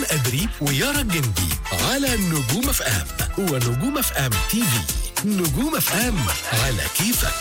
أدري ويارا الجندي على نجوم اف ام ونجوم اف ام تي في نجوم اف ام على كيفك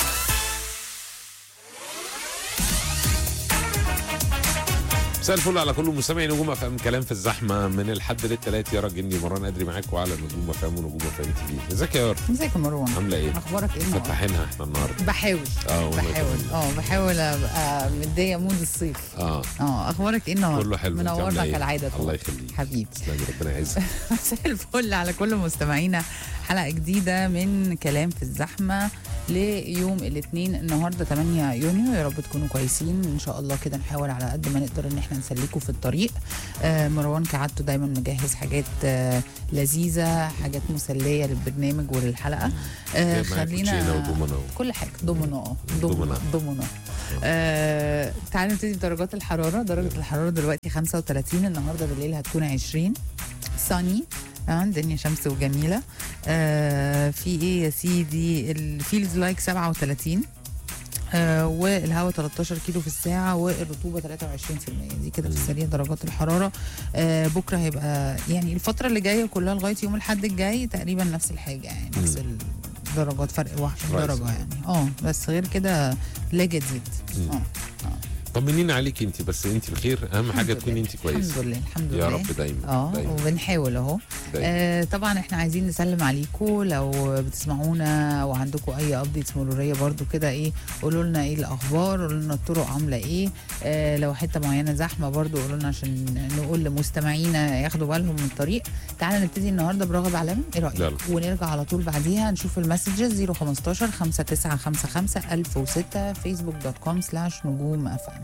مساء الفل على كل مستمعي نجوم اف ام كلام في الزحمه من الحد للثلاث يا راجل مران ادري معاكم على نجوم اف ام ونجوم اف ام تي في ازيك يا يارا ازيك يا مروان عامله ايه؟ اخبارك ايه النهارده؟ فتحينها احنا النهارده بحاول اه وانا بحاول كمان. اه بحاول ابقى مديه مود الصيف اه اه اخبارك ايه النهارده؟ كله حلو انت عاملة منورنا إيه؟ كالعاده الله طبعا. يخليك حبيبي تسلمي ربنا يعزك مساء الفل على كل مستمعينا حلقه جديده من كلام في الزحمه ليوم الاثنين النهارده 8 يونيو يا رب تكونوا كويسين ان شاء الله كده نحاول على قد ما نقدر ان احنا نسليكم في الطريق آه مروان كعادته دايما مجهز حاجات آه لذيذه حاجات مسليه للبرنامج وللحلقه آه جايب معاك كوتشينة خلينا ودومينو. كل حاجه دومينو اه دومينو. دومينو دومينو آه تعالوا نبتدي بدرجات الحراره درجه الحراره دلوقتي 35 النهارده بالليل هتكون 20 ساني اه الدنيا شمس وجميله آه في ايه يا سيدي الفيلز لايك 37 آه والهواء 13 كيلو في الساعة والرطوبة 23% دي كده في السريع درجات الحرارة آه بكرة هيبقى يعني الفترة اللي جاية كلها لغاية يوم الحد الجاي تقريبا نفس الحاجة يعني نفس الدرجات فرق واحد كويس. درجة يعني اه بس غير كده لا جديد مم. اه طمنينا عليك انت بس انت بخير اهم حاجه الحمد تكوني لله. انت كويسه الحمد لله الحمد يا لله رب دايما اه دايما وبنحاول اهو دايما آه طبعا احنا عايزين نسلم عليكم لو بتسمعونا وعندكم اي ابديتس مروريه برضو كده ايه قولوا لنا ايه الاخبار قولوا لنا الطرق عامله ايه آه لو حته معينه زحمه برضو قولوا لنا عشان نقول لمستمعينا ياخدوا بالهم من الطريق تعالى نبتدي النهارده برغب علام ايه رايك يلا. ونرجع على طول بعديها نشوف المسجز 015 5955 1006 فيسبوك دوت كوم سلاش نجوم اف ام